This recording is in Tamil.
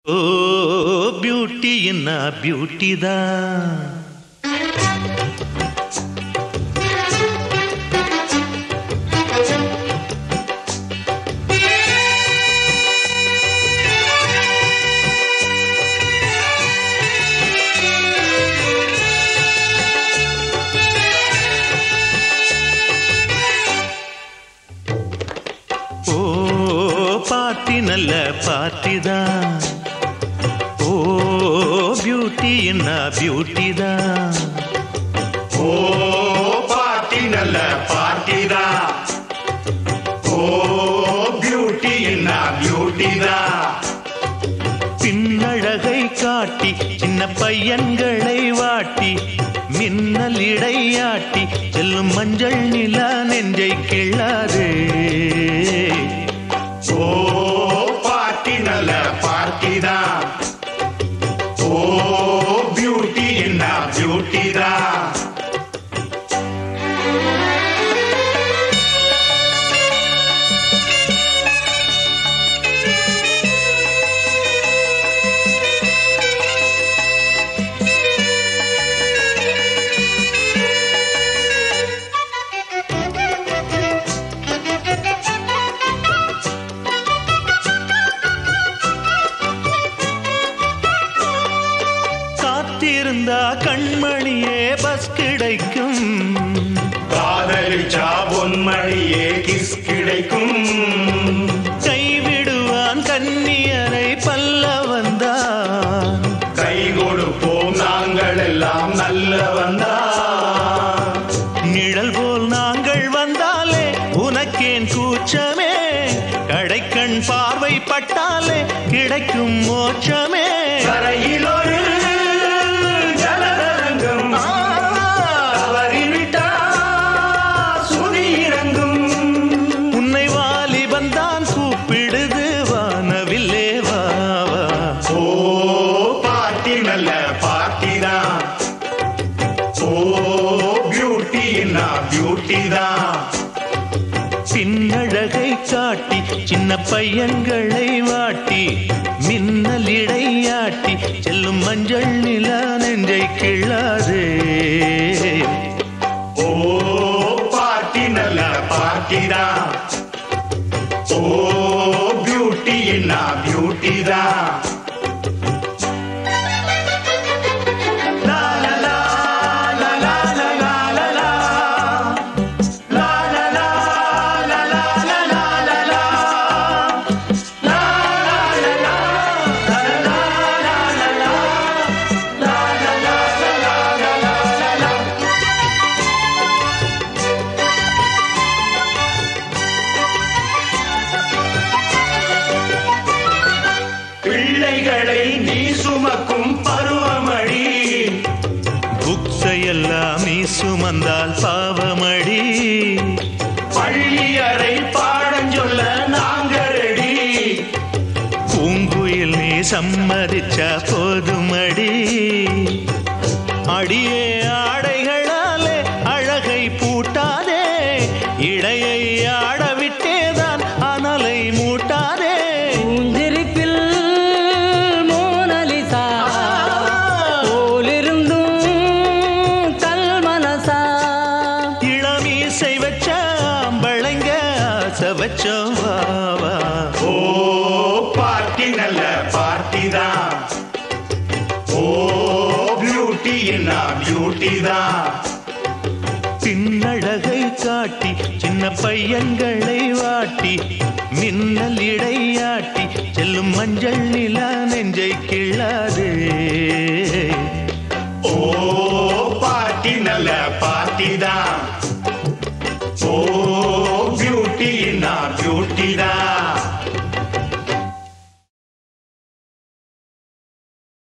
ஓ பியூட்டி என்ன பியூட்டி தான் ஓ பாட்டி நல்ல பாட்டி தான் ஓ பியூட்டி என்ன பியூட்டி தான் ஓ பாட்டி நல்ல பாட்டி தான் ஓ பியூட்டி என்ன பியூட்டி தான் பின்னழகை காட்டி சின்ன பையன்களை வாட்டி மின்னல் இடையாட்டி செல்லும் மஞ்சள் நில நெஞ்சை கிள்ளாதே ஓ பாட்டி நல்ல பாட்டி தான் ஓ பியூட்டி என்ன பியூட்டி தான் காத்திருந்தா கண்மணியே பஸ் கிடைக்கும் காதலிச்சா பொன்மணியே கிஸ் கிடைக்கும் கைவிடுவான் கன்னியரை பல்ல வந்தான் கை கொடுப்போம் நாங்கள் எல்லாம் நல்லவன் தான் நிழல் போல் நாங்கள் வந்தாலே உனக்கேன் கூச்சமே கடைக்கண் பார்வை பட்டாலே கிடைக்கும் மோட்சமே கரையில் ஒரு ஜலதரங்கம் தவறிவிட்டா சுதி இறங்கும் உன்னை வாலிபன் தான் கூப்பிடுது வானவில்லே வா வா. ஓ பாட்டி நல்ல பாட்டி தான் ஓ பியூட்டி என்ன பியூட்டி தான் பின்னழகை காட்டி சின்ன பையன்களை வாட்டி மின்னல் இடையாட்டி செல்லும் மஞ்சள் நில நெஞ்சை கிள்ளாதே ஓ பாட்டி நல்ல பாட்டி தான் ஓ பியூட்டி என்ன பியூட்டி தான் லா, லா, லா, லா, லா, லா, லா, லா, லா. லா, லா, லா, லா, லா, லா, லா, லா, லா. லா, லா, லா, லா, லா, லா, லா, லா, லா. லா, லா, லா, லா, லா, லா, லா, லா. பிள்ளைகளை நீ சுமக்கும் பருவமழி புக்ஸையெல்லாம் நீ சுமந்தால் பாவமடி பள்ளியறை பாடம் சொல்ல நாங்கள் ரெடி பூங்குயில் நீ சம்மதிச்சா போதுமடி அடியே ஆடைகளாலே அழகை பூட்டாதே இடையை ஆடவிட்டேதான் அனலை மூட்டாதே பூஞ்சிரிப்பில் மோனலிசா போலிருந்தும் கல் மனசா இளமீசை வச்ச அம்பளைங்க ஆசை வச்சோம் வா வா ஓ பார்ட்டி நல்ல பார்ட்டி தான் ஓ பியூட்டி என்ன பியூட்டி தான் பின்னழகை காட்டி சின்ன பையன்களை வாட்டி மின்னல் இடையாட்டி செல்லும் மஞ்சள் நில நெஞ்சை கிள்ளாதே ஓ பார்ட்டி நல்ல பார்ட்டி தான் ஓ பியூட்டி என்ன பியூட்டி தான்